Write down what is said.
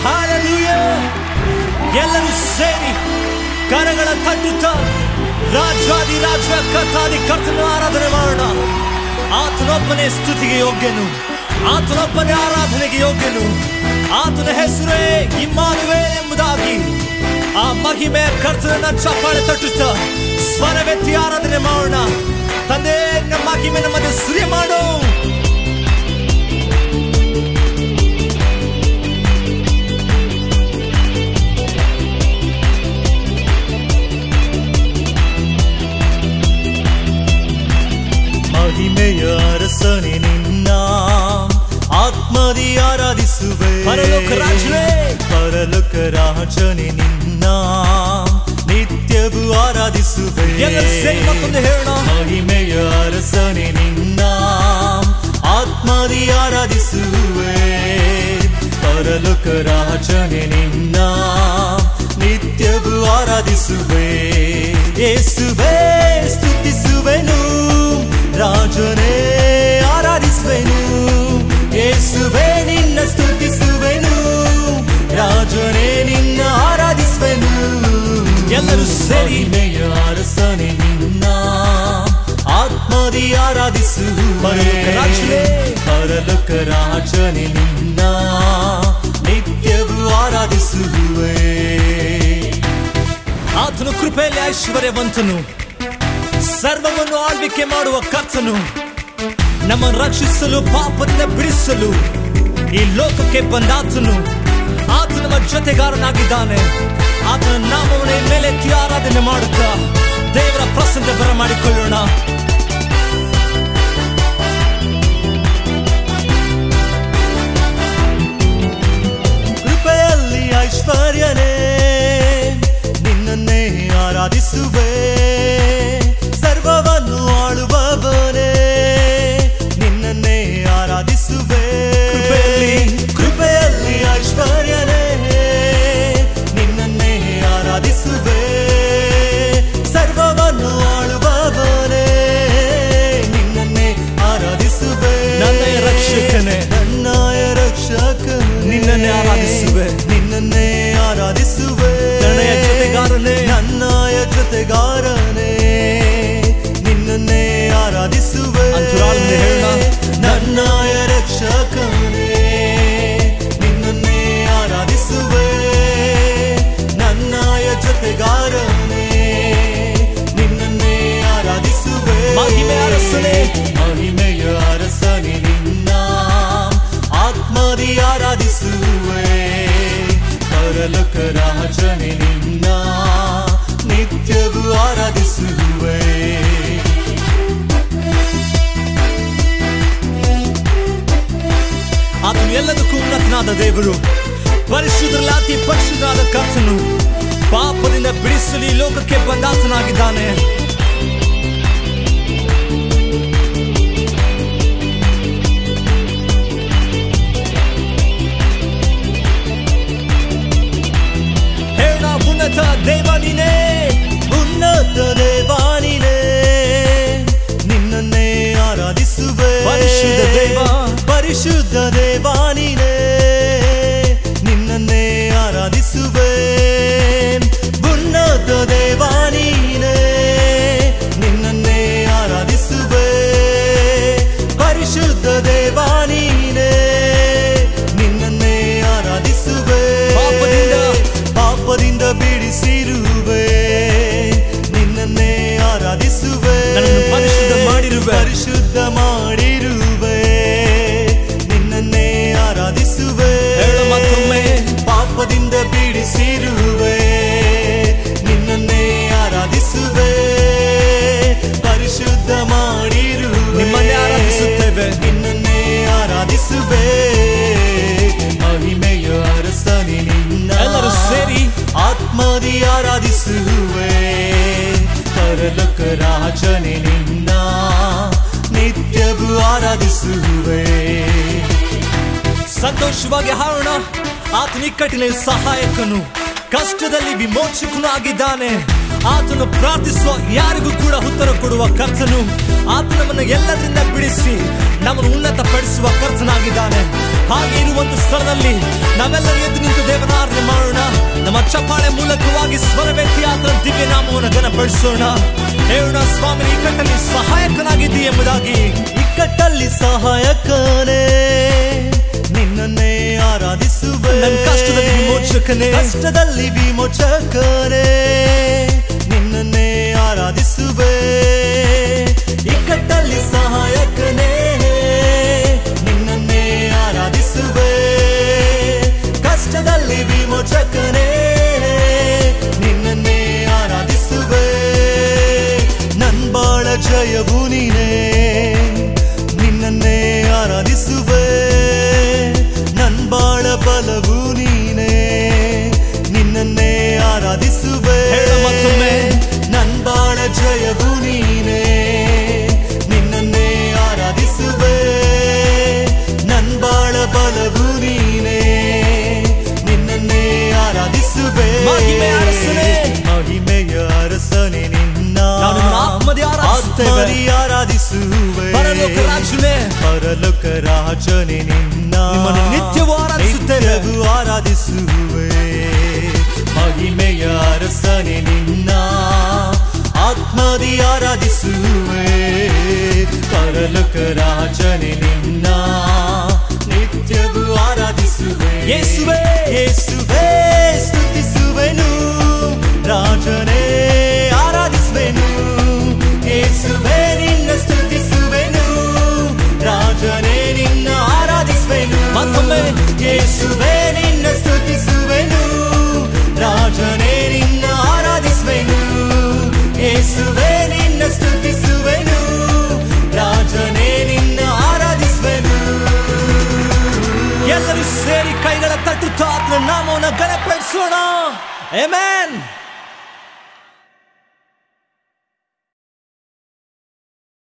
Hallelujah ಎಲ್ಲರೂ ಸೇರಿ ಕರಗಳ ತಟ್ಟುತ್ತಾ ರಾಜಾದಿ ರಾಜ ಕರ್ತಾದಿ ಕರ್ತನ ಆರಾಧನೆ ಮಾಡೋಣ ಆತನೊಬ್ಬನೇ ಸ್ತುತಿಗೆ ಯೋಗ್ಯನು ಆತನೊಬ್ಬನೇ ಆರಾಧನೆಗೆ ಯೋಗ್ಯನು ಆತನ ಹೆಸರೇ ಇಮ್ಮಾನುವೆ ಎಂಬುದಾಗಿ ಆ ಮಹಿಮೆಯ ಕರ್ತನನ್ನ ಚಪ್ಪಾಳೆ ತಟ್ಟುತ್ತಾ ಸ್ವರವೆತ್ತಿ ಆರಾಧನೆ ಮಾಡೋಣ ತಂದೆ ನಮ್ಮ ಮಹಿಮೆ ನಮ್ಮನ್ನು ಸುರಿ ಮಾಡು ಮಹಿಮೆಯ ಅರಸನೆ ನಿನ್ನ ಆತ್ಮದಿ ಆರಾಧಿಸುವೆ ಪರಲೋಕ ರಾಜನೇ. ಪರಲೋಕ ರಾಜನೆ ನಿನ್ನ ನಿತ್ಯವೂ ಆರಾಧಿಸುವೆ ಎಲ್ಲರೂ ಸೇರಿ ಮತ್ತೊಂದು ಹೇಳೋಣ ಮಹಿಮೆಯ ಅರಸನೆ ನಿನ್ನ ಆತ್ಮದಿ ಆರಾಧಿಸುವೆ ಪರಲೋಕ ರಾಜನೆ ನಿನ್ನ ನಿತ್ಯವೂ ಆರಾಧಿಸುವೆ ಯೇಸುವೆ ಸ್ತುತಿಸುವೆನು ರಾಜನೇ ಆರಾಧಿಸುವೆನು ಯೇಸುವೆ ನಿನ್ನ ಸ್ತುತಿಸುವೆನು ರಾಜನೇ ನಿನ್ನ ಆರಾಧಿಸುವೆನು ಎಲ್ಲರೂ ಸೇರಿ ಮಹಿಮೆಯ ಅರಸನೆ ನಿನ್ನ ಆತ್ಮದಿ ಆರಾಧಿಸುವೆ ಪರಲೋಕ ರಾಜನೇ. ಪರಲೋಕ ರಾಜನೆ ನಿನ್ನ ನಿತ್ಯವೂ ಆರಾಧಿಸುವೆ ಆತನು ಕೃಪೆಯಲ್ಲಿ ಐಶ್ವರ್ಯವಂತನು ಸರ್ವವನ್ನು ಆಳ್ವಿಕೆ ಮಾಡುವ ಕರ್ತನು ನಮ್ಮನ್ನು ರಕ್ಷಿಸಲು ಪಾಪದಿಂದ ಬಿಡಿಸಲು ಈ ಲೋಕಕ್ಕೆ ಬಂದಾತನು ಆತ ನಮ್ಮ ಜೊತೆಗಾರನಾಗಿದ್ದಾನೆ ಆತನ ನಾಮವನ್ನು ಮೇಲೆ ಆರಾಧನೆ ಮಾಡುತ್ತಾ ದೇವರ ಪ್ರಸನ್ನ ಬರಮಾಡಿಕೊಳ್ಳೋಣ ಕೃಪೆಯಲ್ಲಿ ಐಶ್ವರ್ಯನೇ ನಿನ್ನನ್ನೇ ಆರಾಧಿಸುವೆ ಸರ್ವವನ್ನು ಆಳುವವನೇ ನಿನ್ನನ್ನೇ ಆರಾಧಿಸುವೆ ಕೃಪೆಯಲ್ಲಿ ಕೃಪೆಯಲ್ಲಿ ಐಶ್ವರ್ಯನೇ ನಿನ್ನನ್ನೇ ಆರಾಧಿಸುವೆ ಸರ್ವವನ್ನು ಆಳುವವನೇ ನಿನ್ನನ್ನೇ ಆರಾಧಿಸುವೆ ನನ್ನಯ ರಕ್ಷಕನೇ. ನನ್ನಯ ರಕ್ಷಕನೇ ನಿನ್ನನ್ನೇ ಆರಾಧಿಸುವೆ. ನಿನ್ನನ್ನೇ ಆರಾಧಿಸುವೆ ನನ್ನಯ ಜೊತೆಗಾರನೇ. ನನ್ನಯ ಜೊತೆಗಾರನೇ ನಿನ್ನನ್ನೇ ಆರಾಧಿಸುವೆ ಅಂತರಾಳದಿಂದ ಹೇಳೋಣ. ನನ್ನಯ ರಕ್ಷಕನೇ ನಿನ್ನನ್ನೇ ಆರಾಧಿಸುವೆ ನನ್ನಯ ಜೊತೆಗಾರನೇ ನಿನ್ನನ್ನೇ ಆರಾಧಿಸುವೆ ಮಹಿಮೆಯ ಅರಸನೇ. ಮಹಿಮೆಯ ಅರಸನೆ ನಿನ್ನ ಆತ್ಮದಿ ಆರಾಧಿಸುವೆ ಪರಲೋಕ ರಾಜನೆ ನಿನ್ನ ನಿತ್ಯವೂ ಆರಾಧಿಸುವೆ ಆತನು ಎಲ್ಲದಕ್ಕೂ ಉನ್ನತನಾದ ದೇವರು ಪರಿಶುದ್ಧರಲ್ಲಿ ಅತಿ ಪರಿಶುದ್ಧನಾದ ಕರ್ತನು ಪಾಪದಿಂದ ಬಿಡಿಸಲು ಈ ಲೋಕಕ್ಕೆ ಬಂದಾತನಾಗಿದ್ದಾನೆ ಹೇಳ ಉನ್ನತ ದೇವ ನೀನೇ ಉನ್ನತ ದೇವಾನಿನೇ ನಿನ್ನನ್ನೇ ಆರಾಧಿಸುವೆ ಪರಿಶುದ್ಧ ದೇವ. ಪರಿಶುದ್ಧ ದೇವಾನಿನೇ ನಿನ್ನನ್ನೇ ಆರಾಧಿಸುವೆ ಉನ್ನತ ದೇವಾನಿನೇ ನಿನ್ನನ್ನೇ ಆರಾಧಿಸುವೆ ಪರಿಶುದ್ಧ ದೇವಾನಿನೇ ನಿನ್ನನ್ನೇ ಆರಾಧಿಸುವೆ ಪಾಪದಿಂದ ಪಾಪದಿಂದ ಬಿಡಿಸಿರುವೆ ನಿನ್ನನ್ನೇ ಆರಾಧಿಸುವೆ ನನ್ನನ್ನು ಪರಿಶುದ್ಧ ಮಾಡಿರುವೆ. ಪರಿಶುದ್ಧ ಮಾಡಿರುವೆ ನಿನ್ನನ್ನೇ ಆರಾಧಿಸುವೆ ಹೇಳು ಮತ್ತೊಮ್ಮೆ. ಪಾಪದಿಂದ ಬಿಡಿಸಿರುವೆ ನಿನ್ನನ್ನೇ ಆರಾಧಿಸುವೆ ಪರಿಶುದ್ಧ ಮಾಡಿರುವೆ ನಿಮ್ಮನ್ನೇ ಆರಾಧಿಸುತ್ತೇವೆ. ನಿನ್ನನ್ನೇ ಆರಾಧಿಸುವೆ ಮಹಿಮೆಯ ಅರಸನೆ ನಿನ್ನ ಎಲ್ಲರೂ ಸೇರಿ ಆತ್ಮದಿ ಆರಾಧಿಸುವೆ ಪರಲೋಕ ರಾಜನೆ ನಿನ್ನ ನಿತ್ಯವೂ ಆರಾಧಿಸುವೆ ಸಂತೋಷವಾಗಿ ಹಾಡೋಣ ಆತನ ಇಕ್ಕಟ್ಟಿನಲ್ಲಿ ಸಹಾಯಕನು ಕಷ್ಟದಲ್ಲಿ ವಿಮೋಚಕನು ಆಗಿದ್ದಾನೆ ಆತನು ಪ್ರಾರ್ಥಿಸುವ ಯಾರಿಗೂ ಕೂಡ ಉತ್ತರ ಕೊಡುವ ಕರ್ತನು ಆತ ನಮ್ಮನ್ನು ಎಲ್ಲದರಿಂದ ಬಿಡಿಸಿ ನಮ್ಮನ್ನು ಉನ್ನತ ಪಡಿಸುವ ಕರ್ತನಾಗಿದ್ದಾನೆ ಹಾಗೆ ಇರುವಂತ ಸ್ಥಳದಲ್ಲಿ ನಾವೆಲ್ಲರೂ ಎದ್ದು ನಿಂತು ದೇವನಾರ್ನೆ ಮಾಡೋಣ ನಮ್ಮ ಚಪ್ಪಾಳೆ ಮೂಲಕವಾಗಿ ಸ್ವರವೆತ್ತಿ ಆತನ ದಿವ್ಯ ನಾಮವನ್ನು ಘನಪಡಿಸೋಣ ಹೇಳೋಣ ಸ್ವಾಮಿ ಇಕ್ಕಟ್ಟಲ್ಲಿ ಸಹಾಯಕನಾಗಿದ್ದಿ ಎಂಬುದಾಗಿ ಇಕ್ಕಟ್ಟಲ್ಲಿ ಸಹಾಯಕನೇ ನಿನ್ನನ್ನೇ ಆರಾಧಿಸುವೆ ನನ್ನ ಕಷ್ಟದಲ್ಲಿ ವಿಮೋಚಕನೇ. ಕಷ್ಟದಲ್ಲಿ ವಿಮೋಚಕನೇ ನಿನ್ನನ್ನೇ ಆರಾಧಿಸುವೆ ಇಕ್ಕಟ್ಟಲ್ಲಿ ಸಹಾಯಕನೇ ನಿನ್ನನ್ನೇ ಆರಾಧಿಸುವೆ ಕಷ್ಟದಲ್ಲಿ ವಿಮೋಚಕನೇ ನಿನ್ನನ್ನೇ ಆರಾಧಿಸುವೆ ನನ್ ಬಾಳ ಜಯವು ನೀನೇ ನಿನ್ನನ್ನೇ ಆರಾಧಿಸುವೆ ನನ್ ಬಾಳ ಬಲವು ನೀನೇ ನಿನ್ನನ್ನೇ ಆರಾಧಿಸುವೆ ಹೇಳು ಮತ್ತೊಮ್ಮೆ. ನನ್ ಬಾಳ ಜಯವು ನೀನೇ ನಿನ್ನನ್ನೇ ಆರಾಧಿಸುವೆ ನನ್ ಬಾಳ ಬಲವು ನೀನೇ ನಿನ್ನನ್ನೇ ಆರಾಧಿಸುವೆ ಮಹಿಮೆಯ ಅರಸನೇ. ಮಹಿಮೆಯ ಅರಸನೆ ನಿನ್ನ ನಾವು ನಿಮ್ಮನ್ನ ಆತ್ಮದಿ ಆರಾಧಿಸುತ್ತೇವೆ. ಆತ್ಮದಿ ಆರಾಧಿಸುವೆ ಪರಲೋಕ ರಾಜನೇ. ಪರಲೋಕ ರಾಜನೇ ನಿನ್ನ ನಿಮ್ಮನ್ನು ನಿತ್ಯವೂ ಆರಾಧಿಸುತ್ತೇವೆ. ನಿತ್ಯವೂ ಆರಾಧಿಸುವೆ ಮಹಿಮೆಯ ಅರಸನೆ ನಿನ್ನ ಆತ್ಮದಿ ಆರಾಧಿಸುವೆ ಪರಲೋಕ ರಾಜನೇ ನಿನ್ನ ನಿತ್ಯವೂ ಆರಾಧಿಸುವೆ ಯೇಸುವೇ. ಯೇಸುವೇ ಸ್ತುತಿಸುವೆನು ರಾಜನೇ ಆರಾಧಿಸುವೆನು ಯೇಸುವೇ ನಿನ್ನ ಸ್ತುತಿಸುವೆನು ರಾಜನೇ ನಿನ್ನ ಆರಾಧಿಸುವೆನು ಮತ್ತೊಮ್ಮೆ. ಯೇಸುವೇ ನಿನ್ನ ಸ್ತುತಿಸುವೆನು ರಾಜನೇ ನಿನ್ನ ಆರಾಧಿಸುವೆನು ಯೇಸುವೇ ನಿನ್ನ ಸ್ತುತಿಸುವೆನು ರಾಜನೇ ನಿನ್ನ ಆರಾಧಿಸುವೆನು ಎಲ್ಲರೂ ಸೇರಿ ಕೈಗಳ ತಟ್ಟುತ್ತಾ ಆತನ ನಾಮವನ್ನು ಘನಪಡಿಸೋಣ Amen.